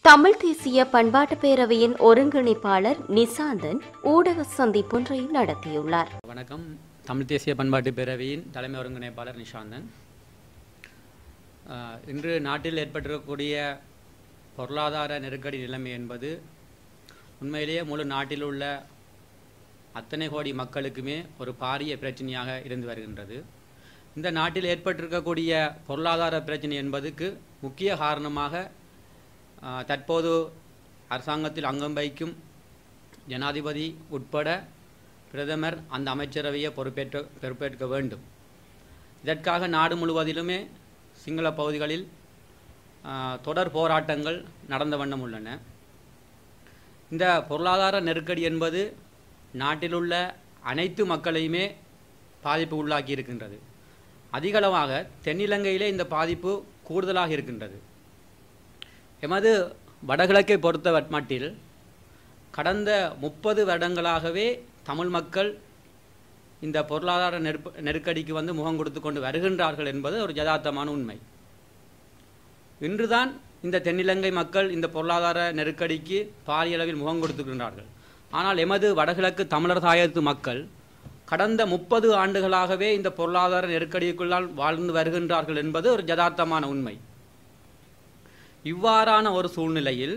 தமிழ் தேசிய பண்பாட்டு பேரவையின் ஒருங்கிணைப்பாளர் நிசாந்தன் ஊடக சந்திப்பொன்றை நடத்தியுள்ளார் வணக்கம் தமிழ் தேசிய பண்பாட்டு பேரவையின் தலைமை ஒருங்கிணைப்பாளர் நிஷாந்தன் ஆஹ், இன்று நாட்டில் ஏற்பட்டிருக்கக்கூடிய பொருளாதார நெருக்கடி நிலைமை என்பது உண்மையிலேயே முழு நாட்டில் உள்ள அத்தனை கோடி மக்களுக்குமே ஒரு பாரிய பிரச்சனையாக இருந்து வருகின்றது இந்த நாட்டில் ஏற்பட்டிருக்கக்கூடிய பொருளாதார பிரச்சனை என்பதுக்கு முக்கிய காரணமாக ஆஹ், தற்போது அரசாங்கத்தில் அங்கம் வகிக்கும் ஜனாதிபதி உட்பட பிரதமர் அந்த அமைச்சரவையை பொறுப்பேற்ற பொறுப்பேற்க வேண்டும் இதற்காக நாடு முழுவதிலுமே சிங்கள பகுதிகளில் ஆஹ், தொடர் போராட்டங்கள் நடந்த வண்ணம் உள்ளன இந்த பொருளாதார நெருக்கடி என்பது நாட்டிலுள்ள அனைத்து மக்களையுமே பாதிப்பு உள்ளாக்கி இருக்கின்றது அதிகளவாக தென்னிலங்கையிலே இந்த பாதிப்பு கூடுதலாக இருக்கின்றது எமது வடகிழக்கை பொறுத்த வட்- மட்டில் கடந்த முப்பது வருடங்களாகவே தமிழ் மக்கள் இந்த பொருளாதார நெருப்பு நெருக்கடிக்கு வந்து முகம் கொடுத்து கொண்டு வருகின்றார்கள் என்பது ஒரு யதார்த்தமான உண்மை இன்றுதான் இந்த தென்னிலங்கை மக்கள் இந்த பொருளாதார நெருக்கடிக்கு பாரிய அளவில் முகம் கொடுத்துக்கின்றார்கள் ஆனால் எமது வடகிழக்கு தமிழர் தாயத்து மக்கள் கடந்த முப்பது ஆண்டுகளாகவே இந்த பொருளாதார நெருக்கடிக்குள்ளால் வாழ்ந்து வருகின்றார்கள் என்பது ஒரு யதார்த்தமான உண்மை இவ்வாறான ஒரு சூழ்நிலையில்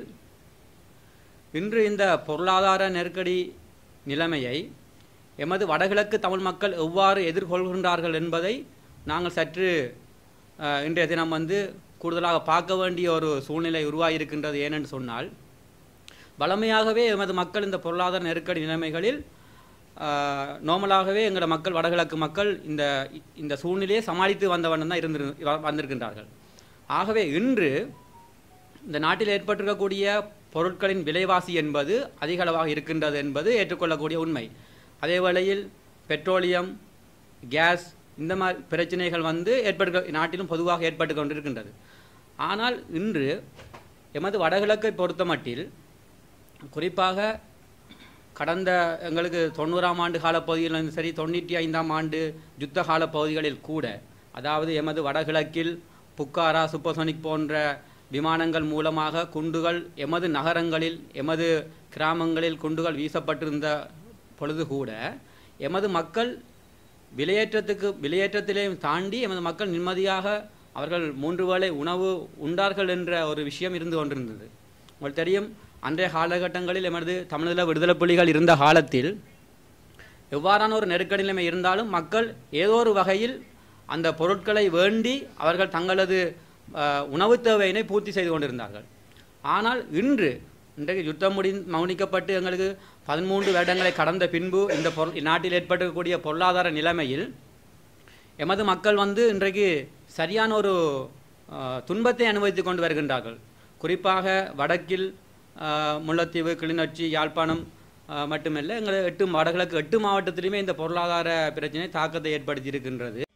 இன்று இந்த பொருளாதார நெருக்கடி நிலைமையை எமது வடகிழக்கு தமிழ் மக்கள் எவ்வாறு எதிர்கொள்கின்றார்கள் என்பதை நாங்கள் சற்று அஹ், இன்றைய தினம் வந்து கூடுதலாக பார்க்க வேண்டிய ஒரு சூழ்நிலை உருவாகியிருக்கின்றது ஏனென்று சொன்னால் வளமையாகவே எமது மக்கள் இந்த பொருளாதார நெருக்கடி நிலைமைகளில் ஆஹ், நார்மலாகவே எங்களோட மக்கள் வடகிழக்கு மக்கள் இந்த இந்த சூழ்நிலையை சமாளித்து வந்தவண்ணம் தான் இருந்து வந்திருக்கின்றார்கள் ஆகவே இன்று இந்த நாட்டில் ஏற்பட்டிருக்கக்கூடிய பொருட்களின் விலைவாசி என்பது அதிக அளவாக இருக்கின்றது என்பது ஏற்றுக்கொள்ளக்கூடிய உண்மை அதே வேளையில் பெட்ரோலியம் கேஸ் இந்த மாதிரி பிரச்சனைகள் வந்து ஏற்பட்டு நாட்டிலும் பொதுவாக ஏற்பட்டு கொண்டிருக்கின்றது ஆனால் இன்று எமது வடகிழக்கை பொறுத்த மட்டில் குறிப்பாக கடந்த எங்களுக்கு தொண்ணூறாம் ஆண்டு காலப்பகுதியிலும் சரி தொண்ணூற்றி ஐந்தாம் ஆண்டு யுத்த கால பகுதிகளில் கூட அதாவது எமது வடகிழக்கில் புக்காரா சூப்பர்சோனிக் போன்ற விமானங்கள் மூலமாக குண்டுகள் எமது நகரங்களில் எமது கிராமங்களில் குண்டுகள் வீசப்பட்டிருந்த பொழுது கூட எமது மக்கள் விலையேற்றத்துக்கு விலையேற்றத்திலேயும் தாண்டி எமது மக்கள் நிம்மதியாக அவர்கள் மூன்று வேளை உணவு உண்டார்கள் என்ற ஒரு விஷயம் இருந்து கொண்டிருந்தது உங்களுக்கு தெரியும் அன்றைய காலகட்டங்களில் எமது தமிழீழ விடுதலை புலிகள் இருந்த காலத்தில் எவ்வாறான ஒரு நெருக்கடி நிலைமை இருந்தாலும் மக்கள் ஏதோ ஒரு வகையில் அந்த பொருட்களை வேண்டி அவர்கள் தங்களது அஹ், உணவுத் தேவையினை பூர்த்தி செய்து கொண்டிருந்தார்கள் ஆனால் இன்று இன்றைக்கு யுத்தம் முடி மௌனிக்கப்பட்டு எங்களுக்கு பதிமூன்று வருடங்களை கடந்த பின்பு இந்த பொருள் நாட்டில் ஏற்பட்டிருக்கக்கூடிய பொருளாதார நிலைமையில் எமது மக்கள் வந்து இன்றைக்கு சரியான ஒரு அஹ், துன்பத்தை அனுபவித்துக் கொண்டு வருகின்றார்கள் குறிப்பாக வடக்கில் அஹ், முல்லைத்தீவு கிளிநொச்சி யாழ்ப்பாணம் அஹ், மட்டுமல்ல எங்கள் எட்டு வடகிழக்கு எட்டு மாவட்டத்திலுமே இந்த பொருளாதார பிரச்சனை தாக்கத்தை ஏற்படுத்தி இருக்கின்றது